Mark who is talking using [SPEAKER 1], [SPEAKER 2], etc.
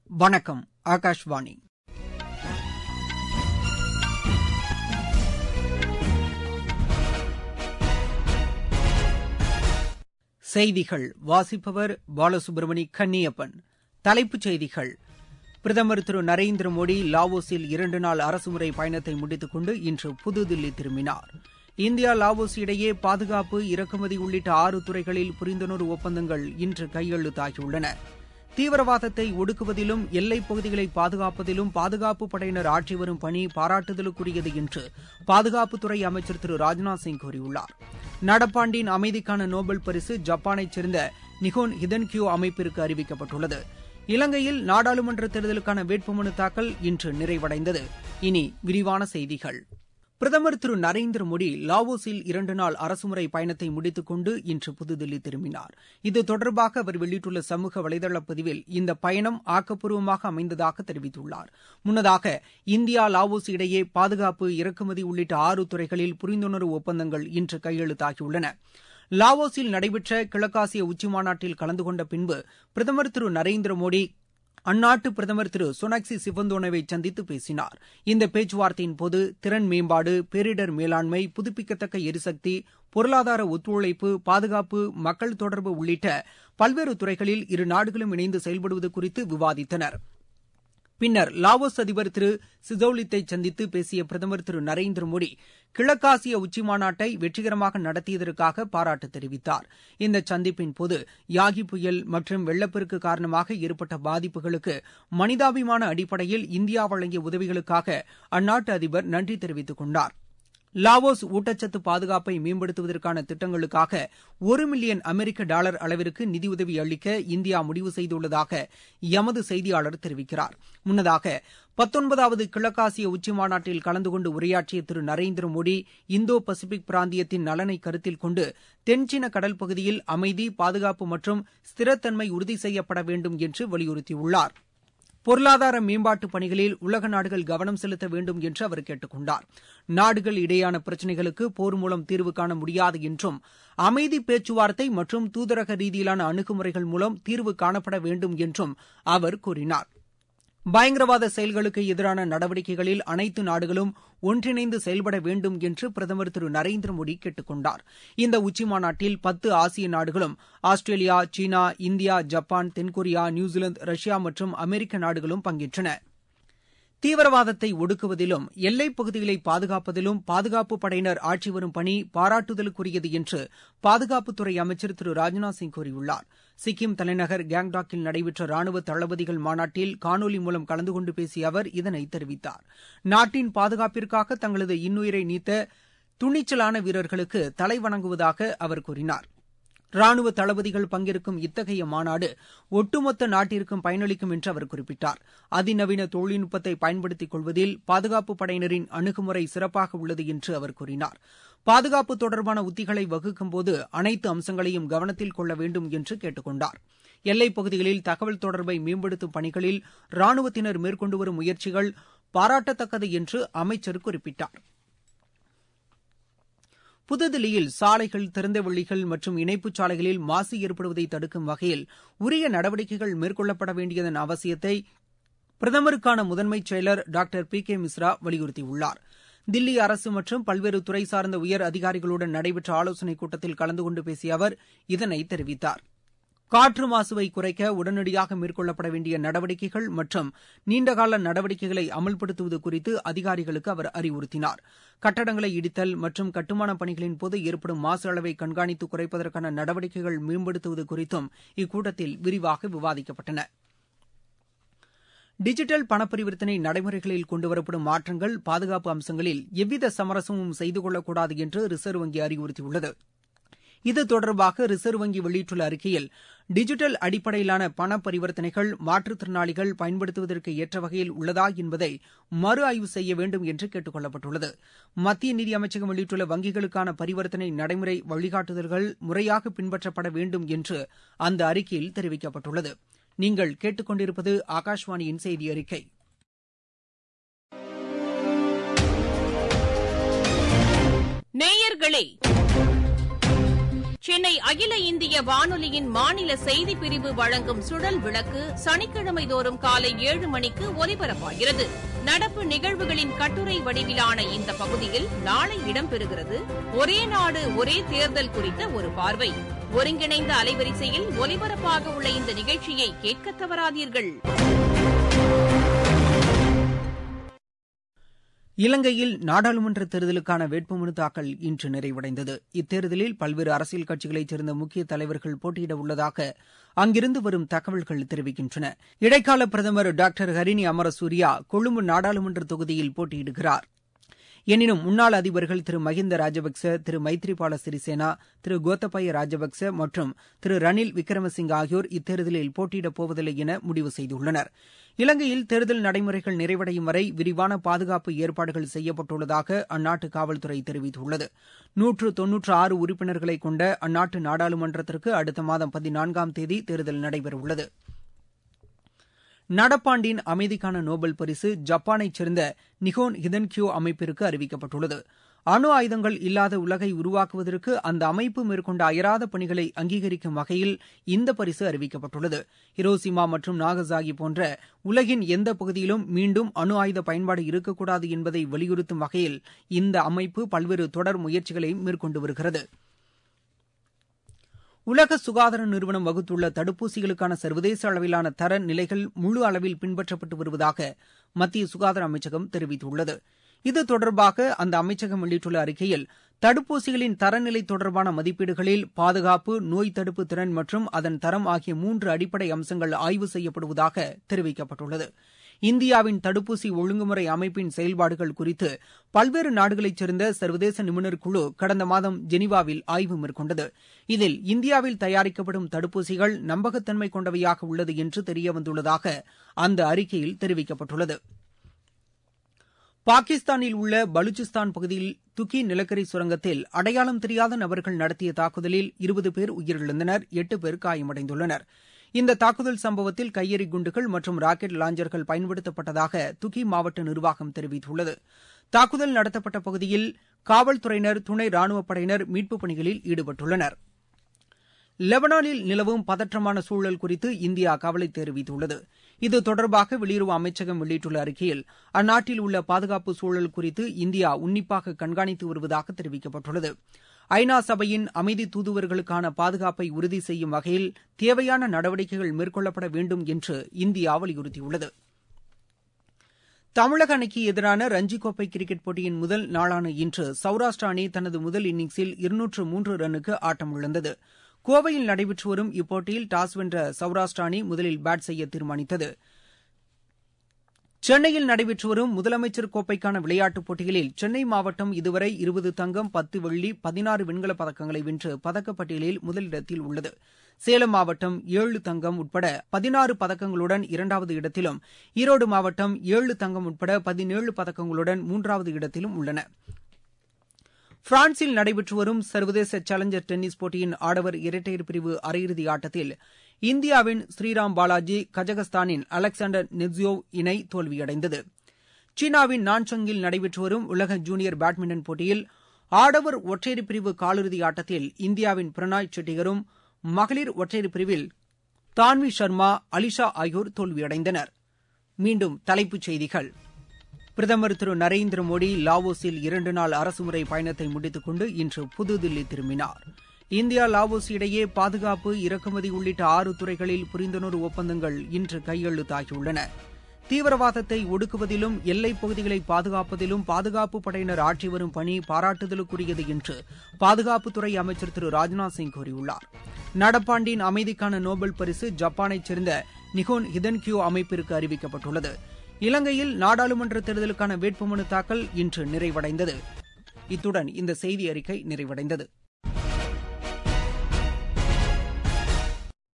[SPEAKER 1] வணக்கம் ஆகாஷ்வாணி செய்திகள் வாசிப்பவர் பாலசுப்ரமணி கன்னியப்பன் தலைப்புச் செய்திகள் பிரதமர் திரு நரேந்திர மோடி லாவோஸில் இரண்டு நாள் அரசுமுறை பயணத்தை முடித்துக் கொண்டு இன்று புதுதில்லி திரும்பினார் இந்தியா லாவோஸ் இடையே பாதுகாப்பு இறக்குமதி உள்ளிட்ட ஆறு துறைகளில் புரிந்துணர்வு ஒப்பந்தங்கள் இன்று கையெழுத்தாகியுள்ளன தீவிரவாதத்தை ஒடுக்குவதிலும் எல்லைப் பகுதிகளை பாதுகாப்பதிலும் பாதுகாப்பு படையினர் ஆற்றி வரும் பணி பாராட்டுதலுக்குரியது என்று பாதுகாப்புத்துறை அமைச்சர் திரு ராஜ்நாத் சிங் கூறியுள்ளார் நடப்பாண்டின் அமைதிக்கான நோபல் பரிசு ஜப்பானைச் சேர்ந்த நிகோன் ஹிதன்கியோ அமைப்பிற்கு அறிவிக்கப்பட்டுள்ளது இலங்கையில் நாடாளுமன்ற தேர்தலுக்கான வேட்புமனு தாக்கல் இன்று நிறைவடைந்தது இனி விரிவான செய்திகள் பிரதமர் திரு நரேந்திர மோடி லாவோஸில் இரண்டு நாள் அரசுமுறை பயணத்தை முடித்துக் கொண்டு இன்று புதுதில்லி திரும்பினார் இது தொடர்பாக அவர் வெளியிட்டுள்ள சமூக வலைதள பதிவில் இந்த பயணம் ஆக்கப்பூர்வமாக அமைந்ததாக தெரிவித்துள்ளார் முன்னதாக இந்தியா லாவோஸ் இடையே பாதுகாப்பு இறக்குமதி உள்ளிட்ட ஆறு துறைகளில் புரிந்துணர்வு ஒப்பந்தங்கள் இன்று கையெழுத்தாகியுள்ளன லாவோஸில் நடைபெற்ற கிழக்காசிய உச்சிமாநாட்டில் கலந்து கொண்ட பின்பு பிரதமர் திரு நரேந்திர மோடி அந்நாட்டு பிரதமர் திரு சொனாக்சி சிவந்தோனவை சந்தித்து பேசினார் இந்த பேச்சுவார்த்தையின்போது திறன் மேம்பாடு பேரிடர் மேலாண்மை புதுப்பிக்கத்தக்க எரிசக்தி பொருளாதார ஒத்துழைப்பு பாதுகாப்பு மக்கள் தொடர்பு உள்ளிட்ட பல்வேறு துறைகளில் இரு நாடுகளும் இணைந்து செயல்படுவது குறித்து விவாதித்தனா் பின்னர் லாவோஸ் அதிபர் திரு சிசோலித்தை சந்தித்து பேசிய பிரதமர் திரு நரேந்திர மோடி கிழக்காசிய உச்சிமாநாட்டை வெற்றிகரமாக நடத்தியதற்காக பாராட்டு தெரிவித்தார் இந்த சந்திப்பின் போது யாகி புயல் மற்றும் வெள்ளப்பெருக்கு காரணமாக ஏற்பட்ட பாதிப்புகளுக்கு மனிதாபிமான அடிப்படையில் இந்தியா வழங்கிய உதவிகளுக்காக அந்நாட்டு அதிபர் நன்றி தெரிவித்துக் கொண்டார் லாவோஸ் ஊட்டச்சத்து பாதுகாப்பை மேம்படுத்துவதற்கான திட்டங்களுக்காக ஒரு மில்லியன் அமெரிக்க டாலர் அளவிற்கு நிதியுதவி அளிக்க இந்தியா முடிவு செய்துள்ளதாக எமது செய்தியாளர் தெரிவிக்கிறார் முன்னதாக பத்தொன்பதாவது கிழக்காசிய உச்சிமாநாட்டில் கலந்து கொண்டு உரையாற்றிய திரு நரேந்திர மோடி இந்தோ பசிபிக் பிராந்தியத்தின் நலனை கருத்தில் கொண்டு தென்சீன கடல் பகுதியில் அமைதி பாதுகாப்பு மற்றும் ஸ்திரத்தன்மை உறுதி செய்யப்பட வேண்டும் என்று வலியுறுத்தியுள்ளார் பொருளாதார மேம்பாட்டு பணிகளில் உலக நாடுகள் கவனம் செலுத்த வேண்டும் என்று அவர் கேட்டுக் கொண்டார் நாடுகள் இடையேயான பிரச்சினைகளுக்கு போர் மூலம் தீர்வு காண முடியாது என்றும் அமைதி பேச்சுவார்த்தை மற்றும் தூதரக ரீதியிலான அணுகுமுறைகள் மூலம் தீர்வு காணப்பட வேண்டும் என்றும் அவர் கூறினார் பயங்கரவாத செயல்களுக்கு எதிரான நடவடிக்கைகளில் அனைத்து நாடுகளும் ஒன்றிணைந்து செயல்பட வேண்டும் என்று பிரதமர் திரு நரேந்திர மோடி கேட்டுக் கொண்டார் இந்த உச்சிமாநாட்டில் பத்து ஆசிய நாடுகளும் ஆஸ்திரேலியா சீனா இந்தியா ஜப்பான் தென்கொரியா நியூசிலாந்து ரஷ்யா மற்றும் அமெரிக்க நாடுகளும் பங்கேற்றன தீவிரவாதத்தை ஒடுக்குவதிலும் எல்லைப் பகுதிகளை பாதுகாப்பதிலும் பாதுகாப்பு படையினர் ஆற்றி வரும் பணி பாராட்டுதலுக்குரியது என்று பாதுகாப்புத்துறை அமைச்சர் திரு ராஜ்நாத் சிங் கூறியுள்ளார் சிக்கிம் தலைநகர் கேங்டாக்கில் நடைபெற்ற ராணுவ தளபதிகள் மாநாட்டில் காணொலி மூலம் கலந்து கொண்டு பேசிய அவர் இதனை தெரிவித்தார் நாட்டின் பாதுகாப்பிற்காக தங்களது இன்னுயிரை நீத்த துணிச்சலான வீரர்களுக்கு தலை வணங்குவதாக அவர் கூறினார் ராணுவ தளபதிகள் பங்கேற்கும் இத்தகைய மாநாடு ஒட்டுமொத்த நாட்டிற்கும் பயனளிக்கும் என்று அவர் குறிப்பிட்டார் அதிநவீன தொழில்நுட்பத்தை பயன்படுத்திக் கொள்வதில் பாதுகாப்பு படையினரின் அணுகுமுறை சிறப்பாக உள்ளது என்று அவர் கூறினார் பாதுகாப்பு தொடர்பான உத்திகளை வகுக்கும்போது அனைத்து அம்சங்களையும் கவனத்தில் கொள்ள வேண்டும் என்று கேட்டுக் கொண்டார் எல்லைப் பகுதிகளில் தகவல் தொடர்பை மேம்படுத்தும் பணிகளில் ராணுவத்தினர் மேற்கொண்டு வரும் முயற்சிகள் பாராட்டத்தக்கது என்று அமைச்சர் குறிப்பிட்டார் புதுதில்லியில் சாலைகள் திறந்தவெளிகள் மற்றும் இணைப்புச் சாலைகளில் மாசு ஏற்படுவதை தடுக்கும் வகையில் உரிய நடவடிக்கைகள் மேற்கொள்ளப்பட வேண்டியதன் அவசியத்தை பிரதமருக்கான முதன்மைச் செயலர் டாக்டர் பி கே மிஸ்ரா வலியுறுத்தியுள்ளார் தில்லி அரசு மற்றும் பல்வேறு துறை சார்ந்த உயர் அதிகாரிகளுடன் நடைபெற்ற ஆலோசனைக் கூட்டத்தில் கலந்து கொண்டு பேசிய அவர் இதனை தெரிவித்தார் காற்று மாசுவை குறைக்க உடனடியாக மேற்கொள்ளப்பட வேண்டிய நடவடிக்கைகள் மற்றும் நீண்டகால நடவடிக்கைகளை அமல்படுத்துவது குறித்து அதிகாரிகளுக்கு அவர் அறிவுறுத்தினார் கட்டடங்களை இடித்தல் மற்றும் கட்டுமான பணிகளின் போது ஏற்படும் மாசு அளவை கண்காணித்து குறைப்பதற்கான நடவடிக்கைகள் மேம்படுத்துவது குறித்தும் இக்கூட்டத்தில் விரிவாக விவாதிக்கப்பட்டன டிஜிட்டல் பணப்பரிவர்த்தனை நடைமுறைகளில் கொண்டுவரப்படும் மாற்றங்கள் பாதுகாப்பு அம்சங்களில் எவ்வித சமரசமும் செய்து கொள்ளக்கூடாது என்று ரிசர்வ் வங்கி அறிவுறுத்தியுள்ளது இது தொடர்பாக ரிசர்வ் வங்கி வெளியிட்டுள்ள அறிக்கையில் டிஜிட்டல் அடிப்படையிலான பண பரிவர்த்தனைகள் மாற்றுத்திறனாளிகள் பயன்படுத்துவதற்கு ஏற்ற வகையில் உள்ளதா என்பதை மறு ஆய்வு செய்ய வேண்டும் என்று கேட்டுக் கொள்ளப்பட்டுள்ளது மத்திய நிதி அமைச்சகம் வெளியிட்டுள்ள வங்கிகளுக்கான பரிவர்த்தனை நடைமுறை வழிகாட்டுதல்கள் முறையாக பின்பற்றப்பட வேண்டும் என்று அந்த அறிக்கையில் தெரிவிக்கப்பட்டுள்ளது நீங்கள் கேட்டுக்கொண்டிருப்பது ஆகாஷ்வாணியின் செய்தி அறிக்கை
[SPEAKER 2] நேயர்களே சென்னை அகில இந்திய வானொலியின் மாநில செய்திப் பிரிவு வழங்கும் சுழல் விளக்கு சனிக்கிழமை தோறும் காலை ஏழு மணிக்கு ஒலிபரப்பாகிறது நடப்பு நிகழ்வுகளின் கட்டுரை வடிவிலான இந்த பகுதியில் நாளை இடம்பெறுகிறது ஒரே நாடு ஒரே தேர்தல் குறித்த ஒரு பார்வை ஒருங்கிணைந்த அலைவரிசையில் ஒலிபரப்பாக உள்ள இந்த நிகழ்ச்சியை கேட்க தவறாதீர்கள்
[SPEAKER 1] இலங்கையில் நாடாளுமன்ற தேர்தலுக்கான வேட்புமனு தாக்கல் இன்று நிறைவடைந்தது இத்தேர்தலில் பல்வேறு அரசியல் கட்சிகளைச் சேர்ந்த முக்கிய தலைவர்கள் போட்டியிட உள்ளதாக அங்கிருந்து வரும் தகவல்கள் தெரிவிக்கின்றன இடைக்கால பிரதமர் டாக்டர் ஹரினி அமரசூரியா கொழும்பு நாடாளுமன்ற தொகுதியில் போட்டியிடுகிறார் எனினும் முன்னாள் அதிபர்கள் திரு மஹிந்த ராஜபக்ச திரு மைத்ரிபால சிறிசேனா திரு கோத்தபய ராஜபக்ச மற்றும் திரு ரணில் விக்ரமசிங்க ஆகியோர் இத்தேர்தலில் போட்டியிடப் போவதில்லை என முடிவு செய்துள்ளனர் இலங்கையில் தேர்தல் நடைமுறைகள் நிறைவடையும் வரை விரிவான பாதுகாப்பு ஏற்பாடுகள் செய்யப்பட்டுள்ளதாக அந்நாட்டு காவல்துறை தெரிவித்துள்ளது நூற்று தொன்னூற்று ஆறு உறுப்பினர்களை கொண்ட அந்நாட்டு நாடாளுமன்றத்திற்கு அடுத்த மாதம் பதினான்காம் தேதி தேர்தல் நடைபெறவுள்ளது நடப்பாண்டின் அமைதிக்கான நோபல் பரிசு ஜப்பானைச் சேர்ந்த நிகோன் ஹிதன்கியோ அமைப்பிற்கு அறிவிக்கப்பட்டுள்ளது அணு ஆயுதங்கள் இல்லாத உலகை உருவாக்குவதற்கு அந்த அமைப்பு மேற்கொண்ட அயராத பணிகளை அங்கீகரிக்கும் வகையில் இந்த பரிசு அறிவிக்கப்பட்டுள்ளது ஹிரோசிமா மற்றும் நாகசாகி போன்ற உலகின் எந்த பகுதியிலும் மீண்டும் அணு ஆயுத பயன்பாடு இருக்கக்கூடாது என்பதை வலியுறுத்தும் வகையில் இந்த அமைப்பு பல்வேறு தொடர் முயற்சிகளை மேற்கொண்டு வருகிறது உலக சுகாதார நிறுவனம் வகுத்துள்ள தடுப்பூசிகளுக்கான சர்வதேச அளவிலான தர நிலைகள் முழு அளவில் பின்பற்றப்பட்டு வருவதாக மத்திய சுகாதார அமைச்சகம் தெரிவித்துள்ளது இது தொடர்பாக அந்த அமைச்சகம் வெளியிட்டுள்ள அறிக்கையில் தடுப்பூசிகளின் தரநிலை தொடர்பான மதிப்பீடுகளில் பாதுகாப்பு நோய் தடுப்பு திறன் மற்றும் அதன் தரம் ஆகிய மூன்று அடிப்படை அம்சங்கள் ஆய்வு செய்யப்படுவதாக தெரிவிக்கப்பட்டுள்ளது இந்தியாவின் தடுப்பூசி ஒழுங்குமுறை அமைப்பின் செயல்பாடுகள் குறித்து பல்வேறு நாடுகளைச் சேர்ந்த சர்வதேச நிபுணர் குழு கடந்த மாதம் ஜெனீவாவில் ஆய்வு மேற்கொண்டது இதில் இந்தியாவில் தயாரிக்கப்படும் தடுப்பூசிகள் நம்பகத்தன்மை கொண்டவையாக உள்ளது என்று தெரியவந்துள்ளதாக அந்த அறிக்கையில் தெரிவிக்கப்பட்டுள்ளது பாகிஸ்தானில் உள்ள பலுச்சிஸ்தான் பகுதியில் துக்கி நிலக்கரி சுரங்கத்தில் அடையாளம் தெரியாத நபர்கள் நடத்திய தாக்குதலில் இருபது பேர் உயிரிழந்தனர் எட்டு பேர் காயமடைந்துள்ளனர் இந்த தாக்குதல் சம்பவத்தில் கையெறி குண்டுகள் மற்றும் ராக்கெட் லாஞ்சர்கள் பயன்படுத்தப்பட்டதாக துக்கி மாவட்ட நிர்வாகம் தெரிவித்துள்ளது தாக்குதல் நடத்தப்பட்ட பகுதியில் காவல்துறையினர் துணை ராணுவப் படையினர் மீட்புப் பணிகளில் ஈடுபட்டுள்ளனர் லெபனானில் நிலவும் பதற்றமான சூழல் குறித்து இந்தியா கவலை தெரிவித்துள்ளது இது தொடர்பாக வெளியுறவு அமைச்சகம் வெளியிட்டுள்ள அறிக்கையில் அந்நாட்டில் உள்ள பாதுகாப்பு சூழல் குறித்து இந்தியா உன்னிப்பாக கண்காணித்து வருவதாக தெரிவிக்கப்பட்டுள்ளது ஐநா சபையின் அமைதி தூதுவர்களுக்கான பாதுகாப்பை உறுதி செய்யும் வகையில் தேவையான நடவடிக்கைகள் மேற்கொள்ளப்பட வேண்டும் என்று இந்தியா வலியுறுத்தியுள்ளது தமிழக அணிக்கு எதிரான ரஞ்சி கோப்பை கிரிக்கெட் போட்டியின் முதல் நாளான இன்று சௌராஷ்டிரா அணி தனது முதல் இன்னிங்ஸில் இருநூற்று மூன்று ரன்னுக்கு ஆட்டமிழந்தது கோவையில் நடைபெற்று வரும் இப்போட்டியில் டாஸ் வென்ற சௌராஷ்டிரா அணி முதலில் பேட் செய்ய தீர்மானித்தது சென்னையில் நடைபெற்று வரும் முதலமைச்சர் கோப்பைக்கான விளையாட்டுப் போட்டிகளில் சென்னை மாவட்டம் இதுவரை இருபது தங்கம் பத்து வெள்ளி பதினாறு வெண்கலப் பதக்கங்களை வென்று பதக்கப்பட்டியலில் முதலிடத்தில் உள்ளது சேலம் மாவட்டம் ஏழு தங்கம் உட்பட பதினாறு பதக்கங்களுடன் இரண்டாவது இடத்திலும் ஈரோடு மாவட்டம் ஏழு தங்கம் உட்பட பதினேழு பதக்கங்களுடன் மூன்றாவது இடத்திலும் உள்ளன பிரான்சில் நடைபெற்று வரும் சர்வதேச சேலஞ்சர் டென்னிஸ் போட்டியின் ஆடவர் இரட்டையர் பிரிவு அரையிறுதி ஆட்டத்தில் இந்தியாவின் ஸ்ரீராம் பாலாஜி கஜகஸ்தானின் அலெக்சாண்டர் நெட்ஜியோவ் இணை தோல்வியடைந்தது சீனாவின் நான்சங்கில் நடைபெற்று வரும் உலக ஜூனியர் பேட்மிண்டன் போட்டியில் ஆடவர் ஒற்றையர் பிரிவு காலிறுதி ஆட்டத்தில் இந்தியாவின் பிரணாய் செட்டிகரும் மகளிர் ஒற்றையர் பிரிவில் தான்வி சர்மா அலிஷா ஆகியோர் தோல்வியடைந்தனர் மீண்டும் தலைப்புச் செய்திகள் பிரதமர் திரு நரேந்திர மோடி லாவோஸில் இரண்டு நாள் அரசுமுறை பயணத்தை முடித்துக் கொண்டு இன்று புதுதில்லி திரும்பினார் இந்தியா லாவோஸ் இடையே பாதுகாப்பு இறக்குமதி உள்ளிட்ட ஆறு துறைகளில் புரிந்துணர்வு ஒப்பந்தங்கள் இன்று கையெழுத்தாகியுள்ளன தீவிரவாதத்தை ஒடுக்குவதிலும் எல்லைப் பகுதிகளை பாதுகாப்பதிலும் பாதுகாப்பு படையினர் ஆற்றி வரும் பணி பாராட்டுதலுக்குரியது என்று பாதுகாப்புத்துறை அமைச்சர் திரு ராஜ்நாத் சிங் கூறியுள்ளார் நடப்பாண்டின் அமைதிக்கான நோபல் பரிசு ஜப்பானைச் சேர்ந்த நிகோன் ஹிதன்கியோ அமைப்பிற்கு அறிவிக்கப்பட்டுள்ளது இலங்கையில் நாடாளுமன்ற தேர்தலுக்கான வேட்புமனு தாக்கல் இன்று நிறைவடைந்தது இத்துடன் இந்த செய்தி அறிக்கை நிறைவடைந்தது